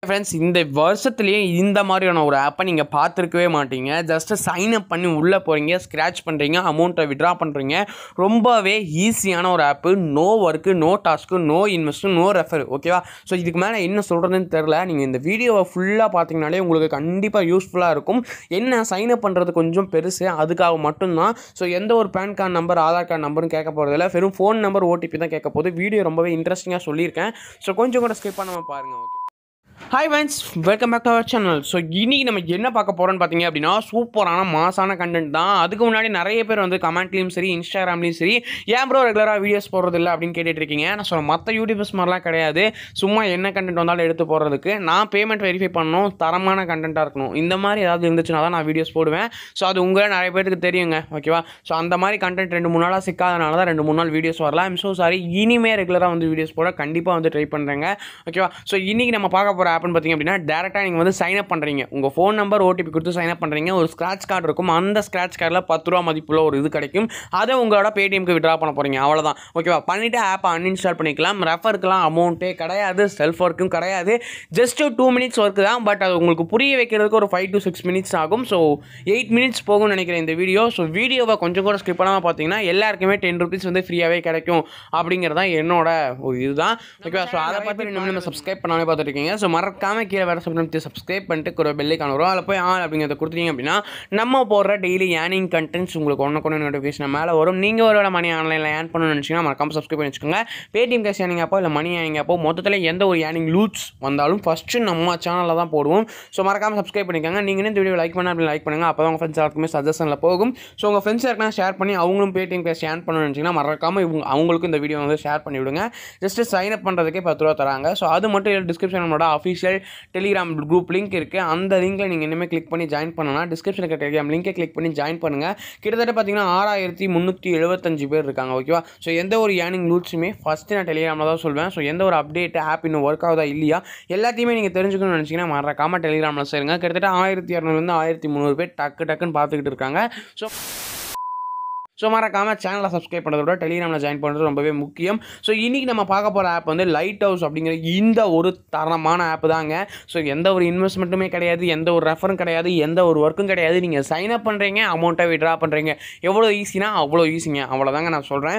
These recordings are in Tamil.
ஃப்ரெண்ட்ஸ் இந்த வருஷத்துலேயே இந்த மாதிரியான ஒரு ஆப்பை நீங்கள் பார்த்துருக்கவே மாட்டீங்க ஜஸ்ட்டு சைன் அப் பண்ணி உள்ளே போகிறீங்க ஸ்க்ராட்ச் பண்ணுறீங்க அமௌண்ட்டை விட்ரா பண்ணுறீங்க ரொம்பவே ஈஸியான ஒரு app no work no task no invest no refer ஓகேவா ஸோ இதுக்கு மேலே என்ன சொல்கிறதுன்னு தெரில நீங்கள் இந்த வீடியோவை ஃபுல்லாக பார்த்தீங்கனாலே உங்களுக்கு கண்டிப்பாக யூஸ்ஃபுல்லாக இருக்கும் என்ன சைன் அப் பண்ணுறது கொஞ்சம் பெருசு அதுக்காக மட்டும்தான் ஸோ எந்த ஒரு PAN card number Aadhaar card நம்பரும் கேட்க போகிறதில்ல வெறும் ஃபோன் நம்பர் ஓடிபி தான் கேட்க போகுது வீடியோ ரொம்பவே இன்ட்ரெஸ்டிங்காக சொல்லியிருக்கேன் ஸோ கொஞ்சம் கூட ஸ்கிப் பண்ணாமல் பாருங்கள் okay hi friends welcome back to our channel so இன்னைக்கு நம்ம என்ன பார்க்க போகிறோம்னு பார்த்தீங்க அப்படின்னா சூப்பரான மாசான கண்டென்ட் தான் அதுக்கு முன்னாடி நிறைய பேர் வந்து கமெண்ட்லேயும் சரி இன்ஸ்டாகிராம்லேயும் சரி ஏன் ப்ரோ ரெகுலராக வீடியோஸ் போடுறது இல்லை அப்படின்னு கேட்டுட்டு இருக்கீங்க நான் சொல்ல மற்ற யூடியூபர்ஸ் மாதிரிலாம் கிடையாது சும்மா என்ன கண்டென்ட் வந்தாலும் எடுத்து போடுறதுக்கு நான் பேமெண்ட் வெரிஃபை பண்ணணும் தரமான கண்டென்ட்டாக இருக்கணும் இந்த மாதிரி ஏதாவது இருந்துச்சுன்னா தான் நான் வீடியோஸ் போடுவேன் ஸோ அது உங்களே நிறைய பேருக்கு தெரியுங்க ஓகேவா ஸோ அந்த மாதிரி கண்டென்ட் ரெண்டு மூணு நாளாக சிக்காதனால தான் ரெண்டு மூணு நாள் வீடியோஸ் வரலாம் ஐம் ஸோ சாரி இனிமே ரெகுலராக வந்து வீடியோஸ் போட கண்டிப்பாக வந்து ட்ரை பண்ணுறேங்க ஓகேவா ஸோ இன்றைக்கி நம்ம பார்க்க போகிற ஆப்னு பார்த்தீங்க அப்படின்னா டேரெக்டாக நீங்கள் வந்து சைன் அப் பண்ணுறீங்க உங்கள் ஃபோன் நம்பர் ஓடிபி கொடுத்து சைன் அப் பண்ணுறீங்க ஒரு ஸ்க்ராட்ச் கார்டு இருக்கும் அந்த ஸ்க்ராட்ச் கார்டில் பத்து ரூபா மதிப்புள்ள ஒரு இது கிடைக்கும் அதை உங்களோட பேடிஎம்க்கு விட்ரா பண்ண போகிறீங்க அவ்வளோதான் ஓகேவா பண்ணிவிட்டு ஆப்பை அன்இன்ஸ்டால் பண்ணிக்கலாம் ரெஃபருக்குலாம் அமௌண்ட்டே கிடையாது செல்ஃப் ஒர்க்கும் கிடையாது ஜஸ்ட் டூ மினிட்ஸ் ஒர்க் தான் பட் அது உங்களுக்கு புரிய வைக்கிறதுக்கு ஒரு ஃபைவ் டு சிக்ஸ் மினிட்ஸ் ஆகும் ஸோ எயிட் மினிட்ஸ் போகும்னு நினைக்கிறேன் இந்த வீடியோ ஸோ வீடியோவை கொஞ்சம் கூட ஸ்கிப் பண்ணாமல் பார்த்தீங்கன்னா எல்லாருக்குமே டென் ருபீஸ் வந்து ஃப்ரீயாகவே கிடைக்கும் அப்படிங்கிறது தான் என்னோட ஒரு இதுதான் ஓகேவா ஸோ அதை பார்த்து இன்னும் நம்ம சப்ஸ்கிரைப் பண்ணாலே பார்த்துட்டு இருக்கீங்க ஸோ மறக்காம கீழே வேறு சப்ஸ்கிரைப் சப்ஸ்கிரைப் பண்ணிட்டு ஒரு பெல்லைக்கான வரும் அதில் போய் ஆள் அப்படிங்கிறத கொடுத்தீங்க அப்படின்னா நம்ம போடுற டெய்லி ஏர்னிங் கண்டென்ட்ஸ் உங்களுக்கு ஒன்று கொண்டு நோட்டிஃபிகேஷன் மேலே வரும் நீங்கள் ஒரு வேளை மணி ஆன்லைனில் ஏர்ன் பண்ணணும்னு நினச்சிங்கன்னா மறக்காம சப்ஸ்கிரைப் பண்ணி வச்சுக்கோங்க பேடிஎம் கேஷ் ஏர்னிங் அப்போ இல்லை மணி ஏர்னிங் அப்போ மொத்தத்தில் எந்த ஒரு ஏர்னிங் லூட்ஸ் வந்தாலும் ஃபஸ்ட்டு நம்ம சேனலில் தான் போடுவோம் ஸோ மறக்காம சப்ஸ்கிரைப் பண்ணிக்கோங்க நீங்கள் இந்த வீடியோ லைக் பண்ண அப்படி லைக் பண்ணுங்கள் அப்போ தான் உங்கள் ஃப்ரெண்ட்ஸ் எல்லாருக்குமே சஜஷனில் போகும் ஸோ உங்கள் ஃப்ரெண்ட்ஸ் யாருக்குனா ஷேர் பண்ணி அவங்களும் பேடிஎம் கேஷ் ஏர்ன் பண்ணணும்னு நினச்சிங்கன்னா மறக்காமல் இவங்க அவங்களுக்கும் இந்த வீடியோ வந்து ஷேர் பண்ணி விடுங்க ஜஸ்ட்டு சைன் அப் பண்ணுறதுக்கே பத்து ரூபா தராங்க ஸோ அது மட்டும் இல்லை டிஸ்கிரிப்ஷன் நம்மளோட அஃபிஷியல் டெலிகிராம் குரூப் லிங்க் இருக்குது அந்த லிங்க்கில் நீங்கள் இனிமேல் கிளிக் பண்ணி ஜாயின் பண்ணலாம் டிஸ்கிரிப்ஷனில் இருக்க டெலிகிராம் லிங்கை கிளிக் பண்ணி ஜாயின் பண்ணுங்கள் கிட்டத்தட்ட பார்த்தீங்கன்னா ஆறாயிரத்தி முந்நூற்றி எழுபத்தஞ்சு பேர் இருக்காங்க ஓகேவா ஸோ எந்த ஒரு ஏர்னிங் லூட்ஸுமே ஃபஸ்ட்டு நான் டெலிகிராமில் தான் சொல்வேன் ஸோ எந்த ஒரு அப்டேட் ஆப் இன்னும் ஒர்க் ஆகுதா இல்லையா எல்லாத்தையுமே நீங்கள் தெரிஞ்சுக்கணும்னு நினச்சிங்கன்னா மறக்காமல் டெலிகிராமில் சேருங்க கிட்டத்தட்ட ஆயிரத்தி இரநூறுலேருந்து ஆயிரத்தி முந்நூறு பேர் டக்கு டக்குன்னு பார்த்துக்கிட்டு இருக்காங்க ஸோ ஸோ மறக்காமல் சேனலை சப்ஸ்கிரைப் பண்ணுறத விட டெலிகிராமில் ஜாயின் பண்ணுறது ரொம்பவே முக்கியம் ஸோ இன்றைக்கி நம்ம பார்க்க போகிற ஆப் வந்து லைட் ஹவுஸ் அப்படிங்கிற இந்த ஒரு தரமான ஆப் தாங்க ஸோ எந்த ஒரு இன்வெஸ்ட்மெண்ட்டுமே கிடையாது எந்த ஒரு ரெஃபரும் கிடையாது எந்த ஒரு ஒர்க்கும் கிடையாது நீங்கள் சைன் அப் பண்ணுறீங்க அமௌண்ட்டை விட்ரா பண்ணுறீங்க எவ்வளோ ஈஸினா அவ்வளோ ஈஸிங்க அவ்வளோதாங்க நான் சொல்கிறேன்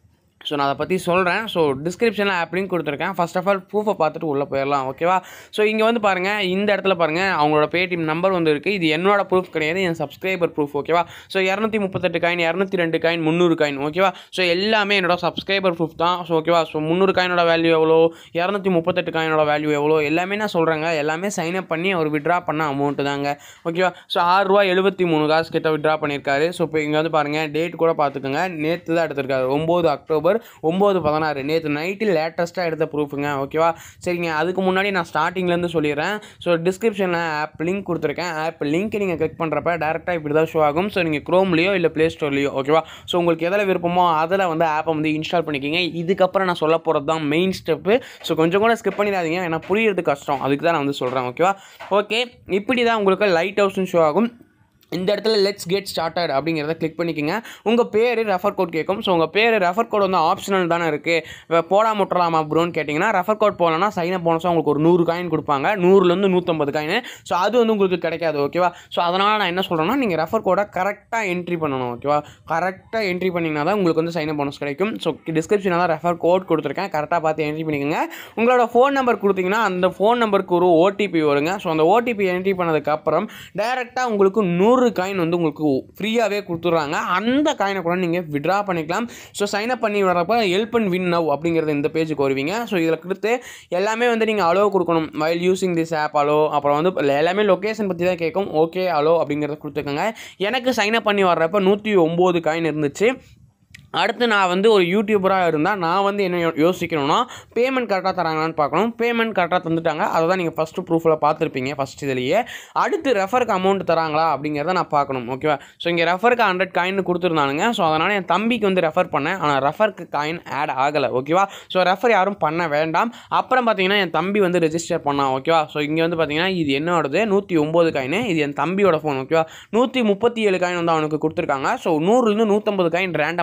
ஸோ நான் அதை பற்றி சொல்கிறேன் ஸோ டிஸ்கிரிப்ஷனில் ஆப் லிங்க் கொடுத்துருக்கேன் ஃபர்ஸ்ட் ஆஃப் ஆல் ப்ரூஃபை பார்த்துட்டு உள்ளே போயிடலாம் ஓகேவா ஸோ இங்கே வந்து பாருங்கள் இந்த இடத்துல பாருங்கள் அவங்களோட பேடிஎம் நம்பர் வந்து இருக்குது இது என்னோட ப்ரூஃப் கிடையாது என் சப்ஸ்கிரைபர் ப்ரூஃப் ஓகேவா ஸோ இரநூத்தி முப்பத்தெட்டு காயின் இரநூத்தி ரெண்டு காயின் முந்நூறு காயின் ஓகேவா ஸோ எல்லாமே என்னோட சப்ஸ்கிரைபர் ப்ரூஃப் தான் ஸோ ஓகேவா ஸோ முந்நூறு காயினோட வேல்யூ எவ்வளோ இரநூத்தி முப்பத்தெட்டு காயினோட வேல்யூ எவ்வளோ எல்லாமே நான் சொல்கிறேங்க எல்லாமே சைன் அப் பண்ணி அவர் விட்ரா பண்ண அமௌண்ட்டு தாங்க ஓகேவா ஸோ ஆறு ரூபா எழுபத்தி மூணு காசு கிட்ட விட்ரா பண்ணியிருக்காரு ஸோ இப்போ இங்கே வந்து பாருங்கள் டேட் கூட பார்த்துக்கோங்க நேற்று தான் எடுத்திருக்காரு ஒம்பது அக்டோபர் ஒம்பது பதினாறு நேற்று நைட்டு லேட்டஸ்ட்டாக எடுத்த ப்ரூஃபுங்க ஓகேவா சரிங்க அதுக்கு முன்னாடி நான் ஸ்டார்டிங்லேருந்து சொல்லிடுறேன் ஸோ டிஸ்கிரிப்ஷனில் ஆப் லிங்க் கொடுத்துருக்கேன் ஆப் லிங்க் நீங்கள் கிளிக் பண்ணுறப்ப டேரெக்டாக இப்படி தான் ஷோ ஆகும் ஸோ நீங்கள் க்ரோம்லேயோ இல்லை ப்ளே ஸ்டோர்லேயோ ஓகேவா ஸோ உங்களுக்கு எதில் விருப்பமோ அதில் வந்து ஆப்பை வந்து இன்ஸ்டால் பண்ணிக்கிங்க இதுக்கப்புறம் நான் சொல்ல போகிறது தான் மெயின் ஸ்டெப்பு ஸோ கொஞ்சம் கூட ஸ்கிப் பண்ணிடாதீங்க ஏன்னா புரியுறது கஷ்டம் அதுக்கு தான் நான் வந்து சொல்கிறேன் ஓகேவா ஓகே இப்படி தான் உங்களுக்கு லைட் ஹவுஸ்னு ஷோ ஆகும் இந்த இடத்துல லெட்ஸ் கெட் ஸ்டார்டட் அப்படிங்கிறத கிளிக் பண்ணிக்கோங்க உங்கள் பேர் ரெஃபர் கோட் கேட்கும் ஸோ உங்கள் பேர் ரெஃபர் கோட் வந்து ஆப்ஷனல் தானே இருக்குது போடா முட்டலாமா ப்ரோன்னு கேட்டிங்கன்னா ரெஃபர் கோட் போகலன்னா சைன் அப் போனஸாக உங்களுக்கு ஒரு நூறு காயின் கொடுப்பாங்க நூறுலேருந்து நூற்றம்பது காயின் ஸோ அது வந்து உங்களுக்கு கிடைக்காது ஓகேவா ஸோ அதனால் நான் என்ன சொல்கிறேன்னா நீங்கள் ரெஃபர் கோடை கரெக்டாக என்ட்ரி பண்ணணும் ஓகேவா கரெக்டாக என்ட்ரி பண்ணிங்கன்னா தான் உங்களுக்கு வந்து சைன் அப் போனஸ் கிடைக்கும் ஸோ டிஸ்கிரிப்ஷனில் தான் ரெஃபர் கோட் கொடுத்துருக்கேன் கரெக்டாக பார்த்து என்ட்ரி பண்ணிக்கோங்க உங்களோட ஃபோன் நம்பர் கொடுத்தீங்கன்னா அந்த ஃபோன் நம்பருக்கு ஒரு ஓடிபி வருங்க ஸோ அந்த ஓடிபி என்ட்ரி பண்ணதுக்கப்புறம் டேரெக்டாக உங்களுக்கு நூறு காயின் வந்து உங்களுக்கு ஃப்ரீயாகவே கொடுத்துட்றாங்க அந்த காயினை கூட நீங்கள் விட்ரா பண்ணிக்கலாம் ஸோ சைன் அப் பண்ணி வரப்போ ஹெல்ப் அண்ட் வின் நவ் அப்படிங்கிறது இந்த பேஜுக்கு வருவீங்க ஸோ இதில் கொடுத்து எல்லாமே வந்து நீங்கள் அலோ கொடுக்கணும் while using this app allow அப்புறம் வந்து எல்லாமே லொக்கேஷன் பற்றி தான் கேட்கும் ஓகே அலோ அப்படிங்கிறத கொடுத்துக்கோங்க எனக்கு சைன் அப் பண்ணி வர்றப்ப நூற்றி ஒம்பது காயின் இருந்துச்சு அடுத்து நான் வந்து ஒரு யூடியூபராக இருந்தால் நான் வந்து என்ன யோ- யோசிக்கணும்னா பேமெண்ட் கரெக்டாக தராங்களான்னு பார்க்கணும் பேமெண்ட் கரெக்டாக தந்துட்டாங்க அதை தான் நீங்கள் ஃபஸ்ட்டு ப்ரூஃபில் பார்த்துருப்பீங்க ஃபஸ்ட் இதுலேயே அடுத்து ரெஃபருக்கு அமௌண்ட் தராங்களா அப்படிங்கிறத நான் பார்க்கணும் ஓகேவா ஸோ இங்கே ரெஃபருக்கு ஹண்ட்ரட் காயின் கொடுத்துருந்தானுங்க ஸோ அதனால் என் தம்பிக்கு வந்து ரெஃபர் பண்ணேன் ஆனால் ரெஃபருக்கு காயின் ஆட் ஆகலை ஓகேவா ஸோ ரெஃபர் யாரும் பண்ண வேண்டாம் அப்புறம் பார்த்தீங்கன்னா என் தம்பி வந்து ரெஜிஸ்டர் பண்ணான் ஓகேவா ஸோ இங்கே வந்து பார்த்தீங்கன்னா இது என்னோடது நூற்றி ஒம்பது காயின் இது என் தம்பியோட ஃபோன் ஓகேவா நூற்றி முப்பத்தி ஏழு காயின் வந்து அவனுக்கு கொடுத்துருக்காங்க ஸோ நூறுலேருந்து நூற்றம்பது காயின் ரேண்டமாக கிடைக்கும்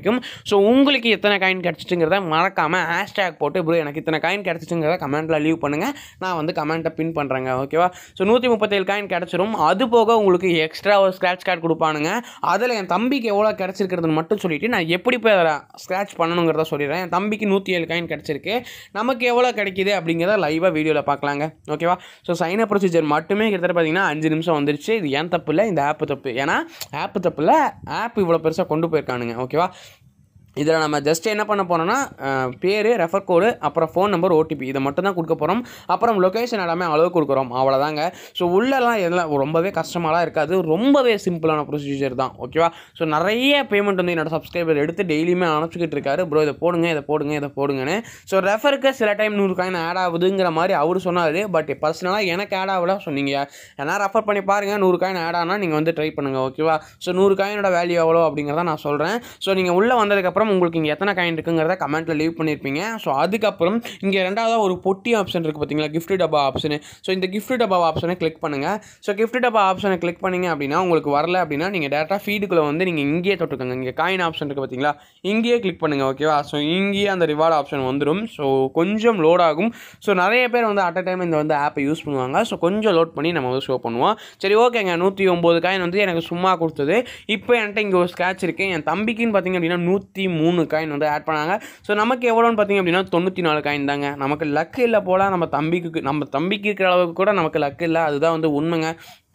கிடைக்கும் ஸோ உங்களுக்கு எத்தனை காயின் கிடச்சிட்டுங்கிறத மறக்காமல் ஹேஷ்டேக் போட்டு ப்ரோ எனக்கு இத்தனை காயின் கிடச்சிட்டுங்கிறத கமெண்ட்டில் லீவ் பண்ணுங்கள் நான் வந்து கமெண்ட்டை பின் பண்ணுறேங்க ஓகேவா ஸோ நூற்றி முப்பத்தேழு காயின் கிடச்சிரும் அது போக உங்களுக்கு எக்ஸ்ட்ரா ஒரு ஸ்க்ராட்ச் கார்டு கொடுப்பானுங்க அதில் என் தம்பிக்கு எவ்வளோ கிடச்சிருக்கிறதுன்னு மட்டும் சொல்லிவிட்டு நான் எப்படி போய் அதை ஸ்க்ராட்ச் பண்ணணுங்கிறத சொல்லிடுறேன் என் தம்பிக்கு நூற்றி ஏழு காயின் கிடச்சிருக்கு நமக்கு எவ்வளோ கிடைக்குது அப்படிங்கிறத லைவாக வீடியோவில் பார்க்கலாங்க ஓகேவா ஸோ சைன் அப் ப்ரொசீஜர் மட்டுமே கிட்டத்தட்ட பார்த்தீங்கன்னா அஞ்சு நிமிஷம் வந்துருச்சு இது ஏன் தப்பு இல்லை இந்த ஆப்பு தப்பு ஏன்னா ஆப்பு தப்பு இல்லை ஆப் இவ்வளோ பெருசாக கொண்டு போயிருக்கானுங்க ஓகேவா இதில் நம்ம ஜஸ்ட் என்ன பண்ண போகிறோம்னா பேர் ரெஃபர் கோடு அப்புறம் ஃபோன் நம்பர் ஓடிபி இதை மட்டும் தான் கொடுக்க போகிறோம் அப்புறம் லொக்கேஷன் எல்லாமே அளவு கொடுக்குறோம் அவ்வளோதாங்க ஸோ உள்ளெல்லாம் எல்லாம் ரொம்பவே கஷ்டமாலாம் இருக்காது ரொம்பவே சிம்பிளான ப்ரொசீஜர் தான் ஓகேவா ஸோ நிறைய பேமெண்ட் வந்து என்னோட சப்ஸ்கிரைபர் எடுத்து டெய்லியுமே அனுப்பிச்சிக்கிட்டு இருக்காரு ப்ரோ இதை போடுங்க இதை போடுங்க இதை போடுங்கன்னு ஸோ ரெஃபருக்கு சில டைம் நூறு காயின் ஆட் ஆகுதுங்கிற மாதிரி அவர் சொன்னார் பட் பர்சனலாக எனக்கு ஆட் ஆகல ஸோ நீங்கள் ஏன்னா ரெஃபர் பண்ணி பாருங்கள் நூறு காயின் ஆட் ஆனால் நீங்கள் வந்து ட்ரை பண்ணுங்கள் ஓகேவா ஸோ நூறு காயினோட வேல்யூ எவ்வளோ அப்படிங்கிறத நான் சொல்கிறேன் ஸோ நீங்கள் உள்ளே வந்ததுக்கப்புறம் உங்களுக்கு இங்கே எத்தனை காயின் இருக்குங்கிறத கமெண்ட்டில் லீவ் பண்ணியிருப்பீங்க ஸோ அதுக்கப்புறம் இங்கே ரெண்டாவதாக ஒரு பொட்டி ஆப்ஷன் இருக்குது பார்த்தீங்களா gift டப்பா ஆப்ஷனு ஸோ இந்த gift டப்பா ஆப்ஷனை கிளிக் பண்ணுங்கள் ஸோ gift டப்பா ஆப்ஷனை கிளிக் பண்ணீங்க அப்படின்னா உங்களுக்கு வரல அப்படின்னா நீங்கள் டேரெக்டாக ஃபீடுக்குள்ளே வந்து நீங்கள் இங்கேயே தொட்டுக்கோங்க இங்கே காயின் ஆப்ஷன் இருக்குது பார்த்தீங்களா இங்கேயே கிளிக் பண்ணுங்கள் ஓகேவா ஸோ இங்கேயே அந்த ரிவார்டு ஆப்ஷன் வந்துடும் ஸோ கொஞ்சம் லோட் ஆகும் ஸோ நிறைய பேர் வந்து அட் அ டைம் இந்த வந்து ஆப்பை யூஸ் பண்ணுவாங்க ஸோ கொஞ்சம் லோட் பண்ணி நம்ம வந்து ஷோ பண்ணுவோம் சரி ஓகேங்க நூற்றி ஒம்பது காயின் வந்து எனக்கு சும்மா கொடுத்தது இப்போ என்கிட்ட இங்கே ஒரு ஸ்க்ராட்ச் இருக்குது என் தம்பிக்குன்னு பார்த்தீங்க அப்படின்னா நூற்றி மூணு காயின் வந்து ஆட் பண்ணாங்க ஸோ நமக்கு எவ்வளோன்னு பார்த்தீங்க அப்படின்னா தொண்ணூற்றி நாலு காயின் தாங்க நமக்கு லக்கு இல்லை போல நம்ம தம்பிக்கு நம்ம தம்பிக்கு இருக்கிற அளவுக்கு கூட நமக்கு லக்கு இல்லை அதுதான் வந்து உண்மைங்க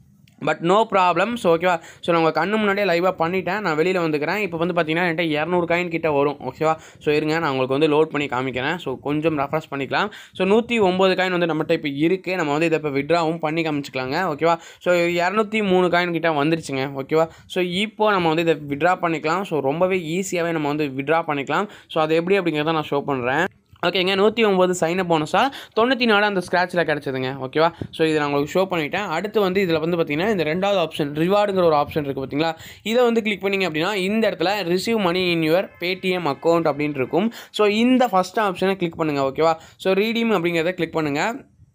பட் நோ ப்ராப்ளம் ஸோ ஓகேவா ஸோ நான் உங்கள் கண்ணு முன்னாடியே லைவாக பண்ணிட்டேன் நான் வெளியில் வந்துக்கிறேன் இப்போ வந்து பார்த்தீங்கன்னா என்கிட்ட இரநூறு காயின் கிட்ட வரும் ஓகேவா ஸோ இருங்க நான் உங்களுக்கு வந்து லோட் பண்ணி காமிக்கிறேன் ஸோ கொஞ்சம் ரெஃப்ரெஷ் பண்ணிக்கலாம் ஸோ நூற்றி ஒம்பது காயின் வந்து நம்மகிட்ட இப்போ இருக்குது நம்ம வந்து இதை இப்போ விட்ராவும் பண்ணி காமிச்சிக்கலாங்க ஓகேவா ஸோ இரநூத்தி மூணு காயின் கிட்ட வந்துருச்சுங்க ஓகேவா ஸோ இப்போ நம்ம வந்து இதை விட்ரா பண்ணிக்கலாம் ஸோ ரொம்பவே ஈஸியாகவே நம்ம வந்து விட்ரா பண்ணிக்கலாம் ஸோ அது எப்படி அப்படிங்கிறத நான் ஷோ பண்ணுறேன் ஓகேங்க நூற்றி ஒம்பது சைன் போனஸாக தொண்ணூற்றி நாலு அந்த ஸ்க்ராட்சில் கிடச்சிதுங்க ஓகேவா ஸோ இதை நான் உங்களுக்கு ஷோ பண்ணிட்டேன் அடுத்து வந்து இதில் வந்து பார்த்தீங்கன்னா இந்த ரெண்டாவது ஆப்ஷன் ரிவார்டுங்கிற ஒரு ஆப்ஷன் இருக்குது பார்த்தீங்களா இதை வந்து கிளிக் பண்ணிங்க அப்படின்னா இந்த இடத்துல receive money in your Paytm account அப்படின்ட்டு இருக்கும் ஸோ இந்த ஃபஸ்ட் ஆப்ஷனை கிளிக் பண்ணுங்கள் ஓகேவா ஸோ ரீடீம் அப்படிங்கிறத கிளிக் பண்ணுங்கள்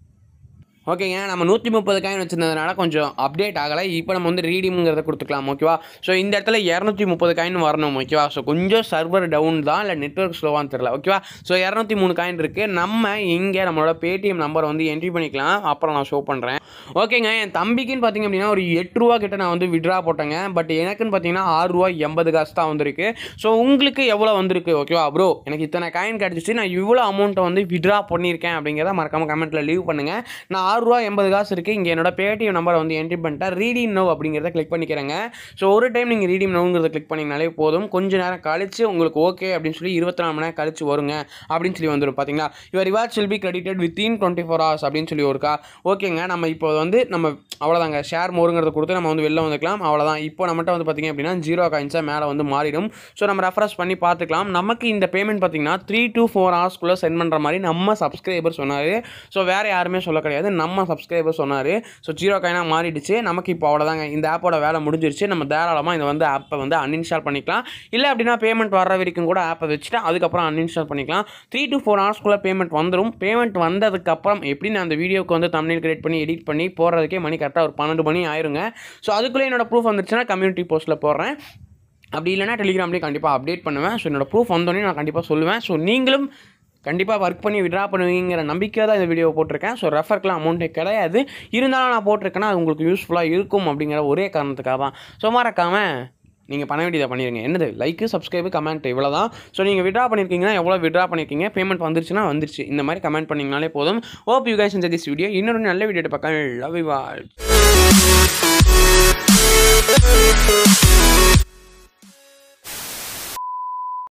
ஓகேங்க நம்ம நூற்றி முப்பது காயின் வச்சிருந்ததுனால கொஞ்சம் அப்டேட் ஆகலை இப்போ நம்ம வந்து ரீடிம்ங்கிறத கொடுத்துக்கலாம் ஓகேவா ஸோ இந்த இடத்துல இரநூத்தி முப்பது காயின் வரணும் ஓகேவா ஸோ கொஞ்சம் சர்வர் டவுன் தான் இல்லை நெட்ஒர்க் ஸ்லோவான்னு தெரில ஓகேவா ஸோ இரநூத்தி மூணு காயின் இருக்குது நம்ம இங்கே நம்மளோட பேடிஎம் நம்பர் வந்து என்ட்ரி பண்ணிக்கலாம் அப்புறம் நான் ஷோ பண்ணுறேன் ஓகேங்க என் தம்பிக்குன்னு பார்த்தீங்க அப்படின்னா ஒரு எட்டு ரூபா கிட்ட நான் வந்து விட்ரா போட்டேங்க பட் எனக்குன்னு பார்த்தீங்கன்னா ஆறு ரூபா எண்பது காசு தான் வந்திருக்கு ஸோ உங்களுக்கு எவ்வளோ வந்திருக்கு ஓகேவா ப்ரோ எனக்கு இத்தனை காயின் கிடச்சிச்சு நான் இவ்வளோ அமௌண்ட்டை வந்து விட்ரா பண்ணியிருக்கேன் அப்படிங்கிறத மறக்காம கமெண்ட்டில் லீவ் பண்ணுங்கள் நான் ஆறு ரூபா எண்பது காசு இருக்குது இங்கே என்னோட பேடிஎம் நம்பரை வந்து என்ட்ரி பண்ணிட்டேன் ரீடிம் நோ அப்படிங்கிறத கிளிக் பண்ணிக்கிறேங்க ஸோ ஒரு டைம் நீங்கள் ரீடிம் நோங்கிறத கிளிக் பண்ணிங்கனாலே போதும் கொஞ்ச நேரம் கழிச்சு உங்களுக்கு ஓகே அப்படின்னு சொல்லி இருபத்தி நாலு மணி நேரம் கழிச்சு வருங்க அப்படின்னு சொல்லி வந்துடும் பார்த்தீங்களா your rewards will be credited within twenty four hours அப்படின்னு சொல்லி ஒருக்கா ஓகேங்க நம்ம இப்போ வந்து நம்ம அவ்வளோதாங்க ஷேர் மோருங்கிறத கொடுத்து நம்ம வந்து வெளில வந்துக்கலாம் அவ்வளோதான் இப்போ நம்மகிட்ட வந்து பார்த்திங்க அப்படின்னா ஜீரோ காயின்ஸாக மேலே வந்து மாறிடும் ஸோ நம்ம ரெஃப்ரெஷ் பண்ணி பார்த்துக்கலாம் நமக்கு இந்த பேமெண்ட் பார்த்திங்கன்னா த்ரீ டு ஃபோர் ஹவர்ஸ்க்குள்ளே சென்ட் பண்ணுற மாதிரி நம்ம சப்ஸ்கிரைபர் சொன்னார் ஸோ வேறு யாருமே சொல்ல கிடையாது நம்ம சப்ஸ்கிரைபர் சொன்னார் ஸோ ஜீரோ காயினாக மாறிடுச்சு நமக்கு இப்போ அவ்வளோதாங்க இந்த ஆப்போட வேலை முடிஞ்சிருச்சு நம்ம தாராளமாக இந்த வந்து ஆப்பை வந்து அன்இன்ஸ்டால் பண்ணிக்கலாம் இல்லை அப்படின்னா பேமெண்ட் வர்ற வரைக்கும் கூட ஆப்பை வச்சுட்டு அதுக்கப்புறம் அன்இன்ஸ்டால் பண்ணிக்கலாம் த்ரீ டு ஃபோர் ஹவர்ஸ்க்குள்ளே பேமெண்ட் வந்துடும் பேமெண்ட் வந்ததுக்கப்புறம் எப்படி நான் அந்த வீடியோக்கு வந்து தமிழ் கிரியேட் பண்ணி எடிட் பண்ணி போடுறதுக்கே மணி கரெக்டாக ஒரு பன்னெண்டு மணி ஆயிருங்க ஸோ அதுக்குள்ளே என்னோட ப்ரூஃப் வந்துருச்சுன்னா கம்யூனிட்டி போஸ்ட்டில் போடுறேன் அப்படி இல்லைனா டெலிகிராம்லேயே கண்டிப்பாக அப்டேட் பண்ணுவேன் ஸோ என்னோட ப்ரூஃப் வந்தோடனே நான் கண்டிப்பாக சொல்லுவேன் ஸோ நீங்களும் கண்டிப்பாக ஒர்க் பண்ணி விட்ரா பண்ணுவீங்கிற நம்பிக்கை தான் இந்த வீடியோ போட்டிருக்கேன் ஸோ ரெஃபர்க்கெலாம் அமௌண்ட்டே கிடையாது இருந்தாலும் நான் போட்டிருக்கேன்னா அது உங்களுக்கு யூஸ்ஃபுல்லாக இருக்கும் அப்படிங்கிற ஒரே காரணத்துக்காக தான் ஸோ மறக்காமல் நீங்கள் பண்ண வேண்டியதை பண்ணிடுங்க என்னது லைக்கு சப்ஸ்கிரைபு கமெண்ட் இவ்வளோ தான் ஸோ நீங்கள் விட்ரா பண்ணியிருக்கீங்கன்னா எவ்வளோ விட்ரா பண்ணியிருக்கீங்க பேமெண்ட் வந்துருச்சுன்னா வந்துருச்சு இந்த மாதிரி கமெண்ட் பண்ணிங்கனாலே போதும் ஓப் யூ கைஸ் இந்த திஸ் வீடியோ இன்னொரு நல்ல வீடியோ பக்கம் லவ் யூ